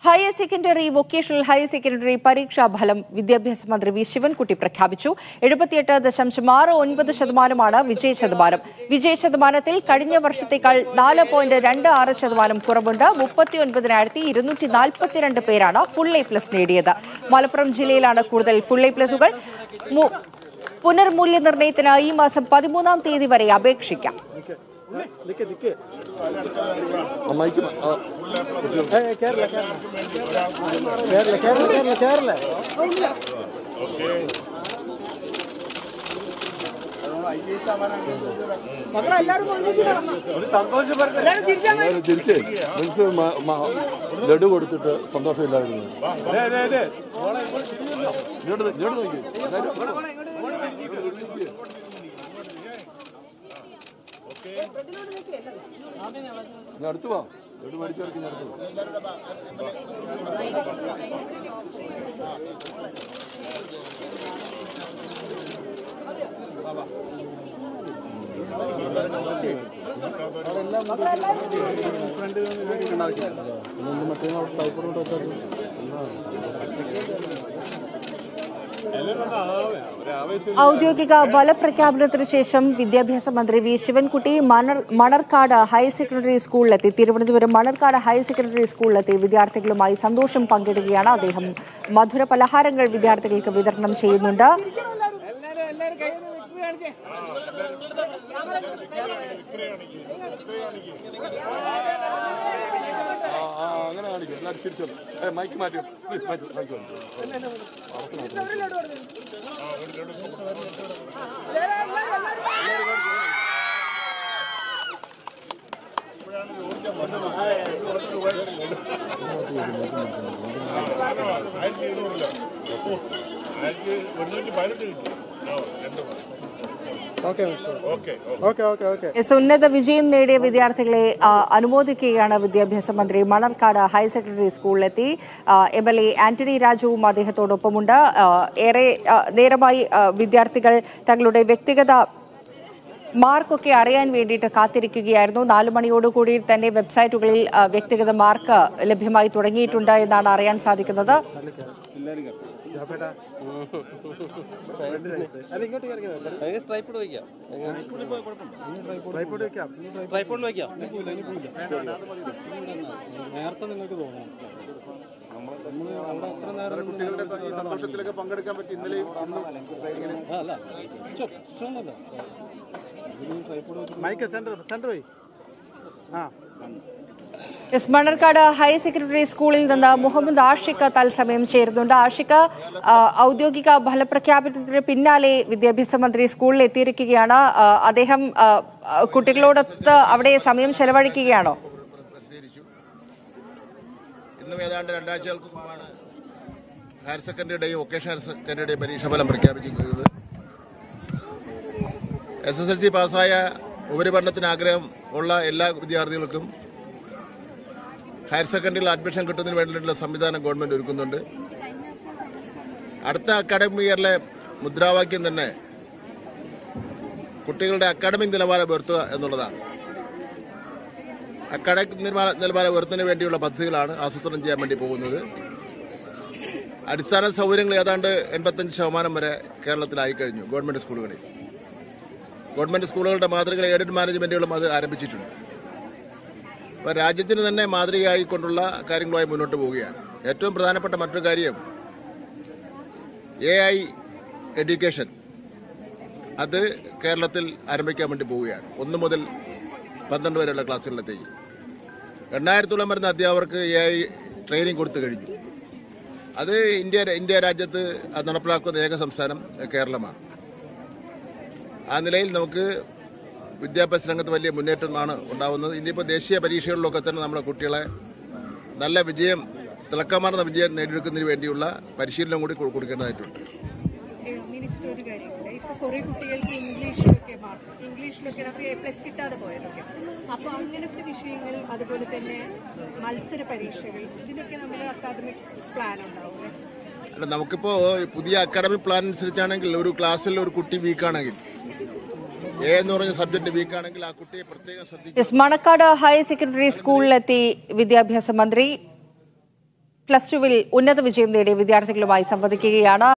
higher secondary vocational higher secondary പരീക്ഷാ ഫലം വിദ്യാഭ്യാസ മന്ത്രി വി ശിവൻകുട്ടി പ്രഖ്യാപിച്ചു എഴുപത്തിയെട്ട് ദശാംശം ആറ് ഒൻപത് ശതമാനമാണ് വിജയ ശതമാനം വിജയ ശതമാനത്തിൽ കഴിഞ്ഞ വർഷത്തേക്കാൾ നാല് പോയിന്റ് രണ്ട് ആറ് ശതമാനം കുറവുണ്ട് മുപ്പത്തി ഒൻപതിനായിരത്തി ഇരുന്നൂറ്റി നാൽപ്പത്തിരണ്ട് പേരാണ് ഫുൾ എ പ്ലസ് നേടിയത് മലപ്പുറം ജില്ലയിലാണ് കൂടുതൽ ഫുൾ എ പ്ലസുകൾ മു- പുനർമൂല്യനിർണ്ണയത്തിന് ഈ മാസം പതിമൂന്നാം തീയതി വരെ അപേക്ഷിക്കാം അമ്മായിക്ക് മ- ആ, കേരള കേരള കേരള കേരള എല്ലാവരും തിരിച്ച് മനുഷ്യ മ- മ- ലഡു കൊടുത്തിട്ട് സന്തോഷമില്ലായിരുന്നു ഇങ്ങോട്ട് ഇങ്ങോട്ട് നോക്കി ഞാൻ അടുത്ത് വാ ലഡു മേടിച്ചവർക്ക് ഞാൻ അടുത്ത് വാ മറ്റേ ടൈപ്പറോട്ട് വെച്ചാൽ ഔദ്യോഗിക ഫലപ്രഖ്യാപനത്തിന് ശേഷം വിദ്യാഭ്യാസ മന്ത്രി V Sivankutty Manar Manacaud higher secondary സ്കൂളിലെത്തി തിരുവനന്തപുരം മണർക്കാട് ഹയർ സെക്കൻഡറി സ്കൂളിലെത്തി വിദ്യാർത്ഥികളുമായി സന്തോഷം പങ്കിടുകയാണ് അദ്ദേഹം മധുര പലഹാരങ്ങൾ വിദ്യാർത്ഥികൾക്ക് വിതരണം ചെയ്യുന്നുണ്ട് ആ ആ അങ്ങനെ കാണിക്കും എല്ലാവരും തിരിച്ചു ഏ മൈക്ക് മാറ്റി please mike mike okay okay okay okay S ഉന്നത വിജയം നേടിയ വിദ്യാർത്ഥികളെ ആ, അനുമോദിക്കുകയാണ് വിദ്യാഭ്യാസ മന്ത്രി മണർക്കാട് ഹയർ സെക്കൻഡറി സ്കൂളിലെത്തി ആ, എം എൽ എ ആന്റണി രാജുവും അദ്ദേഹത്തോടൊപ്പമുണ്ട് ആ, ഏറെ ആ, നേരമായി ആ, വിദ്യാർത്ഥികൾ തങ്ങളുടെ വ്യക്തിഗത മാർക്കൊക്കെ അറിയാൻ വേണ്ടിയിട്ട് കാത്തിരിക്കുകയായിരുന്നു നാലു മണിയോടുകൂടി തന്നെ വെബ്സൈറ്റുകളിൽ ആ, വ്യക്തിഗത മാർക്ക് ലഭ്യമായി തുടങ്ങിയിട്ടുണ്ട് എന്നാണ് അറിയാൻ സാധിക്കുന്നത് അത് ഇങ്ങോട്ട് കയറി ട്രൈപ്പോഡ് വയ്ക്കാം ട്രൈപ്പോഡ് വെക്കാം ട്രൈപ്പോഡിൽ വയ്ക്കാം നേരത്തെ നിങ്ങൾക്ക് തോന്നണം നമ്മൾ അവിടെ അത്ര നേരം കുട്ടികളുടെ ഈ സന്തോഷത്തിലൊക്കെ പങ്കെടുക്കാൻ പറ്റി ഇന്നലെയും ഇന്നും അല്ല ഇഷ്ടം ഇഷ്ടമൊന്നുമല്ല മൈക്ക് സെന്റർ സെന്റർ പോയി ആ എസ് മണർക്കാട് ഹയർ സെക്കൻഡറി സ്കൂളിൽ നിന്ന് മുഹമ്മദ് ആഷിഖ് തത്സമയം ചേരുന്നുണ്ട് ആഷിഖ് ആ, ഔദ്യോഗിക ഫലപ്രഖ്യാപനത്തിന് പിന്നാലെ വിദ്യാഭ്യാസ മന്ത്രി സ്കൂളിൽ എത്തിയിരിക്കുകയാണ് ആ, അദ്ദേഹം ആ, ആ, കുട്ടികളോടൊത്ത് അവിടെ സമയം ചെലവഴിക്കുകയാണോ പ്രസിദ്ധീകരിച്ചു ഇന്നും ഏതാണ്ട് രണ്ടാഴ്ചകൾക്ക് മുമ്പാണ് ഹയർ സെക്കൻഡറിയുടെയും വൊക്കേഷണൽ ഹയർ സെക്കൻഡറിയുടെയും പരീക്ഷാഫലം പ്രഖ്യാപിച്ചിരിക്കുന്നത് എസ് എസ് എൽ സി പാസ്സായ ഉപരിപഠനത്തിന് ആഗ്രഹം ഉള്ള എല്ലാ വിദ്യാർത്ഥികൾക്കും ഹയർ സെക്കൻഡറിയിൽ അഡ്മിഷൻ കിട്ടുന്നതിന് വേണ്ടിയിട്ടുള്ള സംവിധാനം ഗവൺമെന്റ് ഒരുക്കുന്നുണ്ട് അടുത്ത അക്കാഡമിക് ഇയറിലെ മുദ്രാവാക്യം തന്നെ കുട്ടികളുടെ അക്കാഡമിക് നിലവാരം ഉയർത്തുക എന്നുള്ളതാണ് അക്കാഡമിക് നിലവാര നിലവാരം ഉയർത്തുന്നതിന് വേണ്ടിയുള്ള പദ്ധതികളാണ് ആസൂത്രണം ചെയ്യാൻ വേണ്ടി പോകുന്നത് അടിസ്ഥാന സൗകര്യങ്ങൾ ഏതാണ്ട് എൺപത്തഞ്ച് ശതമാനം വരെ കേരളത്തിലായി കഴിഞ്ഞു ഗവൺമെന്റ് സ്കൂളുകളിൽ ഗവൺമെന്റ് സ്കൂളുകളുടെ മാതൃക എയ്ഡഡ് മാനേജ്മെന്റുകളും അത് ആരംഭിച്ചിട്ടുണ്ട് അപ്പോൾ രാജ്യത്തിന് തന്നെ മാതൃകയായിക്കൊണ്ടുള്ള കാര്യങ്ങളുമായി മുന്നോട്ട് പോവുകയാണ് ഏറ്റവും പ്രധാനപ്പെട്ട മറ്റൊരു കാര്യം എ ഐ എഡ്യൂക്കേഷൻ അത് കേരളത്തിൽ ആരംഭിക്കാൻ വേണ്ടി പോവുകയാണ് ഒന്ന് മുതൽ പന്ത്രണ്ട് വരെയുള്ള ക്ലാസ്സുകളിലെത്തേക്ക് എണ്ണായിരത്തോളം വരുന്ന അധ്യാപകർക്ക് എ ഐ ട്രെയിനിങ് കൊടുത്തു കഴിഞ്ഞു അത് ഇന്ത്യ ഇന്ത്യ രാജ്യത്ത് അത് നടപ്പിലാക്കുന്ന ഏക സംസ്ഥാനം കേരളമാണ് ആ നിലയിൽ നമുക്ക് വിദ്യാഭ്യാസ രംഗത്ത് വലിയ മുന്നേറ്റമാണ് ഉണ്ടാവുന്നത് ഇനിയിപ്പോൾ ദേശീയ പരീക്ഷകളിലൊക്കെ തന്നെ നമ്മുടെ കുട്ടികളെ നല്ല വിജയം തിളക്കമാർന്ന വിജയം നേടിയെടുക്കുന്നതിന് വേണ്ടിയുള്ള പരിശീലനം കൂടി കൊ- കൊടുക്കേണ്ടതായിട്ടുണ്ട് മിനിസ്റ്റർ ഒരു കാര്യമുണ്ട് ഇപ്പൊ കുറെ കുട്ടികൾക്ക് ഇംഗ്ലീഷിലൊക്കെ മാർക്ക് ഇംഗ്ലീഷിലൊക്കെ അപ്പോൾ എ പ്ലസ് കിട്ടാതെ പോയതൊക്കെ അപ്പോൾ അങ്ങനത്തെ വിഷയങ്ങൾ അതുപോലെ തന്നെ മത്സര പരീക്ഷകൾ ഇതിനൊക്കെ നമ്മൾ അക്കാദമിക് പ്ലാൻ ഉണ്ടാവും അല്ല നമുക്കിപ്പോൾ പുതിയ അക്കാഡമിക് പ്ലാൻ അനുസരിച്ചാണെങ്കിൽ ഒരു ക്ലാസ്സിൽ ഒരു കുട്ടി വീക്കാണെങ്കിൽ എ എന്ന് പറഞ്ഞ സബ്ജക്ട് വീക്കാണെങ്കിൽ ആ കുട്ടിയെ പ്രത്യേകം ശ്രദ്ധിക്കും എസ് മണക്കാട് ഹയർ സെക്കൻഡറി സ്കൂളിലെത്തി വിദ്യാഭ്യാസ മന്ത്രി പ്ലസ് ടുവിൽ ഉന്നത വിജയം നേടിയ വിദ്യാർത്ഥികളുമായി സംവദിക്കുകയാണ്